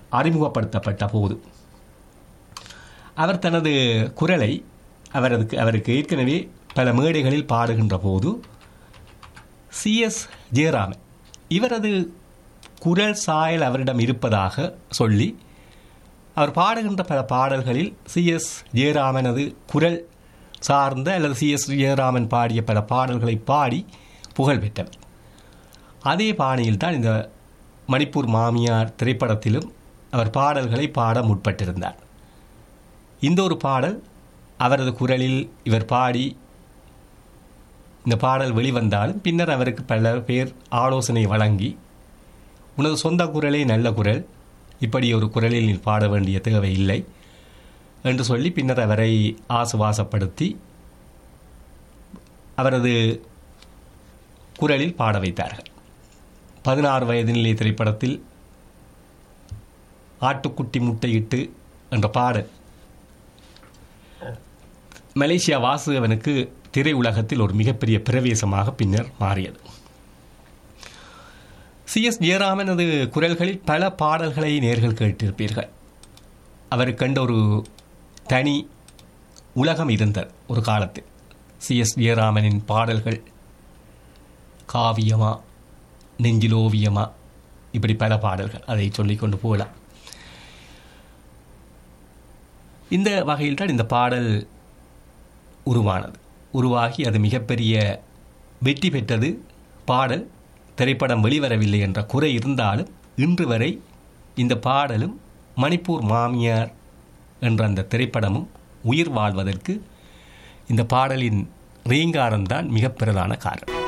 அறிமுகப்படுத்தப்பட்ட போது அவர் தனது குரலை அவரது அவருக்கு ஏற்கனவே பல மேடைகளில் பாடுகின்ற போது சிஎஸ் ஜெயராமன் இவரது குரல் சாயல் அவரிடம் இருப்பதாக சொல்லி அவர் பாடுகின்ற பல பாடல்களில் சிஎஸ் ஜெயராமனது குரல் சார்ந்த அல்லது சிஎஸ் ஜெயராமன் பாடிய பல பாடல்களை பாடி புகழ் பெற்றவர் அதே பாணியில் தான் இந்த மணிப்பூர் மாமியார் திரைப்படத்திலும் அவர் பாடல்களை பாட முற்பட்டிருந்தார் இந்த ஒரு பாடல் அவரது குரலில் இவர் பாடி இந்த பாடல் வெளிவந்தாலும் பின்னர் அவருக்கு பல பேர் ஆலோசனை வழங்கி உனது சொந்த குரலே நல்ல குரல் இப்படி ஒரு குரலில் நீ பாட வேண்டிய தேவை இல்லை என்று சொல்லி பின்னர் அவரை ஆசுவாசப்படுத்தி அவரது குரலில் பாட வைத்தார்கள் பதினாறு வயது நிலை திரைப்படத்தில் ஆட்டுக்குட்டி முட்டையிட்டு என்ற பாடல் மலேசியா வாசுதேவனுக்கு திரையுலகத்தில் ஒரு மிகப்பெரிய பிரவேசமாக பின்னர் மாறியது சி எஸ் ஜெயராமனது குரல்களில் பல பாடல்களை நேர்கள் கேட்டிருப்பீர்கள் அவர் கண்ட ஒரு தனி உலகம் இருந்தது ஒரு காலத்தில் சி எஸ் ஜெயராமனின் பாடல்கள் காவியமா நெஞ்சிலோவியமா இப்படி பல பாடல்கள் அதை சொல்லிக்கொண்டு போகலாம் இந்த வகையில் தான் இந்த பாடல் உருவானது உருவாகி அது மிகப்பெரிய வெற்றி பெற்றது பாடல் திரைப்படம் வெளிவரவில்லை என்ற குறை இருந்தாலும் இன்று வரை இந்த பாடலும் மணிப்பூர் மாமியார் என்ற அந்த திரைப்படமும் உயிர் வாழ்வதற்கு இந்த பாடலின் ரீங்காரம்தான் மிக பிரதான காரணம்